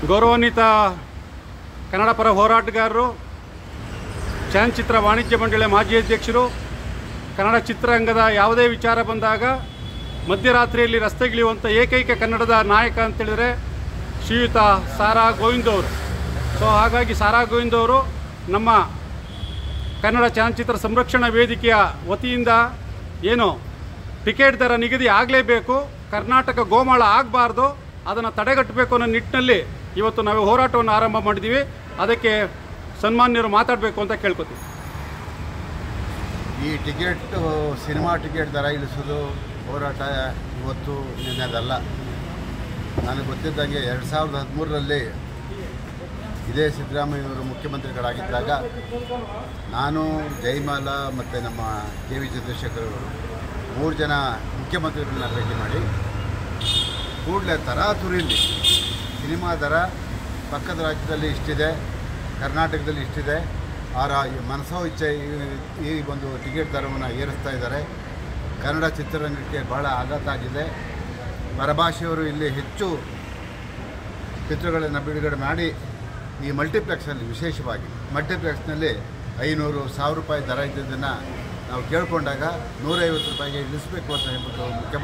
ಗೌರವಾನ್ವಿತ ಕನ್ನಡ ಪರ ಹೋರಾಟಗಾರರು ಚಲನಚಿತ್ರ ವಾಣಿಜ್ಯ ಮಂಡಳಿಯ ಮಾಜಿ ಅಧ್ಯಕ್ಷರು ಕನ್ನಡ ಚಿತ್ರರಂಗದ ಯಾವುದೇ ವಿಚಾರ ಬಂದಾಗ ಮಧ್ಯರಾತ್ರಿಯಲ್ಲಿ ರಸ್ತೆಗಿಳಿಯುವಂಥ ಏಕೈಕ ಕನ್ನಡದ ನಾಯಕ ಅಂತೇಳಿದರೆ ಶ್ರೀಯುತ ಸಾರಾ ಗೋವಿಂದ್ ಅವರು ಸೊ ಹಾಗಾಗಿ ಸಾರಾ ಗೋವಿಂದ್ ಅವರು ನಮ್ಮ ಕನ್ನಡ ಚಲನಚಿತ್ರ ಸಂರಕ್ಷಣಾ ವೇದಿಕೆಯ ವತಿಯಿಂದ ಏನು ಟಿಕೆಟ್ ದರ ನಿಗದಿ ಆಗಲೇಬೇಕು ಕರ್ನಾಟಕ ಗೋಮಾಳ ಆಗಬಾರ್ದು ಅದನ್ನು ತಡೆಗಟ್ಟಬೇಕು ಅನ್ನೋ ನಿಟ್ಟಿನಲ್ಲಿ ಇವತ್ತು ನಾವು ಹೋರಾಟವನ್ನು ಆರಂಭ ಮಾಡಿದ್ದೀವಿ ಅದಕ್ಕೆ ಸನ್ಮಾನ್ಯರು ಮಾತಾಡಬೇಕು ಅಂತ ಕೇಳ್ಕೊತೀವಿ ಈ ಟಿಕೆಟ್ ಸಿನಿಮಾ ಟಿಕೆಟ್ ದರ ಇಳಿಸೋದು ಹೋರಾಟ ಇವತ್ತು ನಿನ್ನೆದಲ್ಲ ನನಗೆ ಗೊತ್ತಿದ್ದಂಗೆ ಎರಡು ಸಾವಿರದ ಹದಿಮೂರರಲ್ಲಿ ಇದೇ ಸಿದ್ದರಾಮಯ್ಯವರು ಮುಖ್ಯಮಂತ್ರಿಗಳಾಗಿದ್ದಾಗ ನಾನು ಜಯಮಾಲ ಮತ್ತು ನಮ್ಮ ಕೆ ವಿ ಚಂದ್ರಶೇಖರ್ ಅವರು ಮೂರು ಜನ ಮುಖ್ಯಮಂತ್ರಿಗಳನ್ನ ಭೇಟಿ ಮಾಡಿ ಕೂಡಲೇ ತರಾತುರಿಲಿ ಸಿನಿಮಾ ದರ ಪಕ್ಕದ ರಾಜ್ಯದಲ್ಲಿ ಇಷ್ಟಿದೆ ಕರ್ನಾಟಕದಲ್ಲಿ ಇಷ್ಟಿದೆ ಆ ರಾ ಮನಸೋ ಇಚ್ಛೆ ಈ- ಈ ಒಂದು ಟಿಕೆಟ್ ದರವನ್ನು ಏರಿಸ್ತಾ ಇದ್ದಾರೆ ಕನ್ನಡ ಚಿತ್ರರಂಗಕ್ಕೆ ಭಾಳ ಆಘಾತ ಆಗಿದೆ ಪರಭಾಷೆಯವರು ಇಲ್ಲಿ ಹೆಚ್ಚು ಚಿತ್ರಗಳನ್ನು ಬಿಡುಗಡೆ ಮಾಡಿ ಈ ಮಲ್ಟಿಪ್ಲೆಕ್ಸಲ್ಲಿ ವಿಶೇಷವಾಗಿ ಮಲ್ಟಿಪ್ಲೆಕ್ಸ್ನಲ್ಲಿ ಐನೂರು ಸಾವಿರ ರೂಪಾಯಿ ದರ ಇದ್ದಿದ್ದನ್ನು ನಾವು ಕೇಳಿಕೊಂಡಾಗ ನೂರೈವತ್ತು ರೂಪಾಯಿಗೆ ಇಳಿಸಬೇಕು ಅಂತ ಹೇಳ್ಬಿಟ್ಟು ಮುಖ್ಯಮಂತ್ರಿ